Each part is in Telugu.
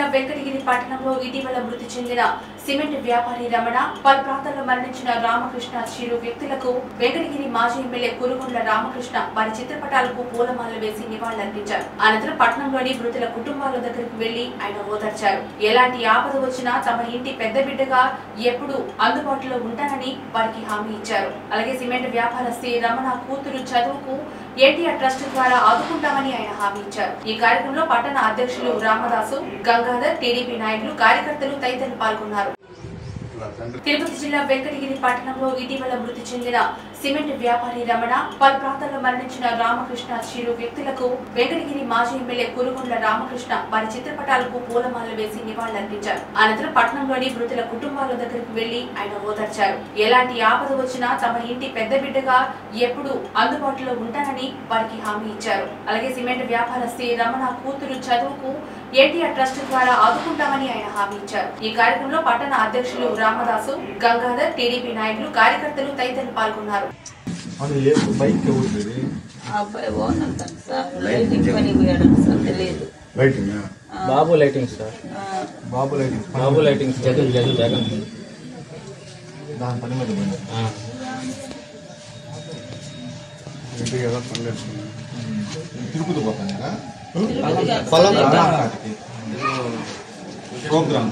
జిల్లా వెంకటగిరి పట్టణంలో ఇటీవల మృతి చెందిన సిమెంట్ వ్యాపారి రమణ పలు ప్రాంతాల్లో మరణించిన రామకృష్ణ చిరు వ్యక్తులకు వెంకటగిరి మాజీ ఎమ్మెల్యే కురుగొండ్ల రామకృష్ణ వారి చిత్రపటాలకు పూలమాలలు వేసి నివాళులర్పించారు అనంతరం పట్టణంలోని మృతుల కుటుంబాల దగ్గరికి వెళ్లి ఆయన ఓదార్చారు ఎలాంటి ఆపద వచ్చినా తమ ఇంటి పెద్ద బిడ్డగా ఎప్పుడు అందుబాటులో ఉంటానని వారికి హామీ ఇచ్చారు అలాగే సిమెంట్ వ్యాపారస్తీ రమణ కూతురు చదువుకు ఎన్టీఆర్ ట్రస్ట్ ద్వారా ఆదుకుంటామని ఆయన హామీ ఇచ్చారు ఈ కార్యక్రమంలో పట్టణ అధ్యక్షులు రామదాసు గంగాధర్ టీడీపీ నాయకులు కార్యకర్తలు తదితరులు పాల్గొన్నారు తిరుపతి జిల్లా వెంకటగిరి పట్టణంలో ఇటీవల మృతి చెందిన సిమెంట్ వ్యాపారి రమణ పలు ప్రాంతాల్లో మరణించిన రామకృష్ణ చిరు వ్యక్తులకు వెంకటగిరి మాజీ ఎమ్మెల్యే కురుగొండ్ల రామకృష్ణ వారి చిత్రపటాలకు పూలమాలలు వేసి నివాళులర్పించారు అనంతరం పట్టణంలోని మృతుల కుటుంబాల దగ్గరికి వెళ్లి ఆయన ఓదార్చారు ఎలాంటి ఆపద వచ్చినా తమ ఇంటి పెద్ద బిడ్డగా ఎప్పుడు అందుబాటులో ఉంటానని వారికి హామీ ఇచ్చారు అలాగే సిమెంట్ వ్యాపారస్తీ రమణ కూతురు చదువుకు ఎన్టీఆర్ ట్రస్ట్ ద్వారా ఆదుకుంటామని ఆయన హామీ ఇచ్చారు ఈ కార్యక్రమంలో పట్టణ అధ్యక్షులు రామదాసు గంగాధర్ టీడీపీ నాయకులు కార్యకర్తలు తదితరులు పాల్గొన్నారు అవును ఏ బైక్ ఎవరిది ఆ అబ్బాయి ఓనంత సార్ లైటింగ్ పని పోయాడు సార్ తెలియదు బైక్ బాబు లైటింగ్ సార్ ఆ, బాబు లైటింగ్ బాబు లైటింగ్ జగన్ జగన్ జగన్ దాని పని మీద పోయింది ఇంటికి ఎలా పని చేసుకున్నాను తిరుపతి పోతాను కదా తిరుపతి కాదు పొలం సార్. ప్రోగ్రామ్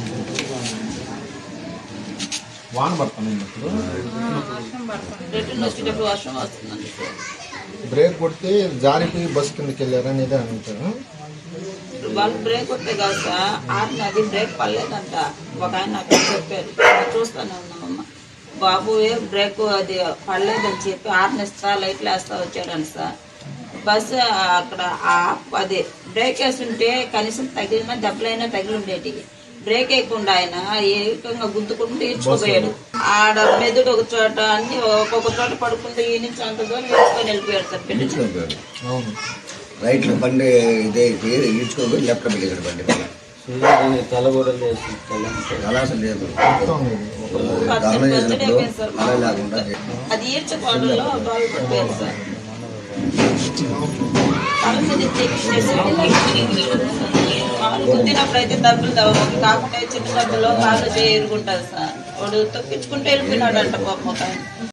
వాన పడుతుంది ఇప్పుడు వర్షం పడుతుంది రిటర్న్ వచ్చేటప్పుడు వర్షం వస్తుందండి సార్ బ్రేక్ కొడితే జారిపోయి బస్ కిందకి వెళ్ళారు అనేది అంటారు ఇప్పుడు వాళ్ళు బ్రేక్ కొట్టే కాదు సార్ ఆరిన అది బ్రేక్ పడలేదంట ఒక ఆయన నాకు చెప్పారు నేను చూస్తానే ఉన్నామమ్మ బాబు ఏ బ్రేక్ అది పడలేదని చెప్పి ఆర్నేస్తా లైట్లు వేస్తా వచ్చారని సార్ బస్సు అక్కడ ఆ- అది బ్రేక్ వేస్తుంటే కనీసం తగిలిన దెబ్బలైనా తగిలి ఉండేటివి బ్రేక్ వేయకుండా ఆయన ఏకంగా గుద్దుకుంటూ ఈడ్చుకుపోయాడు ఆడ మెదడు ఒక చోట అన్ని ఒక్కొక్క చోట పడుకుంటే ఈ నుంచి అంత దూరం ఈడ్చుకొని వెళ్ళిపోయాడు సార్ పెళ్లి ఈడ్చుకోపోయాడు అవును రైట్లో బండి ఇదే ఈడ్చుకోపోయి లెఫ్ట్ వెళ్ళాడు బండి మీద తెల్లగూడలు వేసి తెల్లని అలా అసలు లేదు మొత్తం ఇది. దారుణం చేసినప్పుడు అలా లేకుండా అది ఈడ్చకోవడంలో బాధపడిపోయారు సార్ తల మీద చెక్కేసి కాలు గుద్దినప్పుడు అయితే దెబ్బలు తవ్వదు కాకుండా చిన్న దెబ్బలో కాళ్ళు చేయి ఎరుగుంటుంది సార్ వాడు తొక్కించుకుంటూ వెళ్ళిపోయినాడు అంట పాపం ఒక ఆయన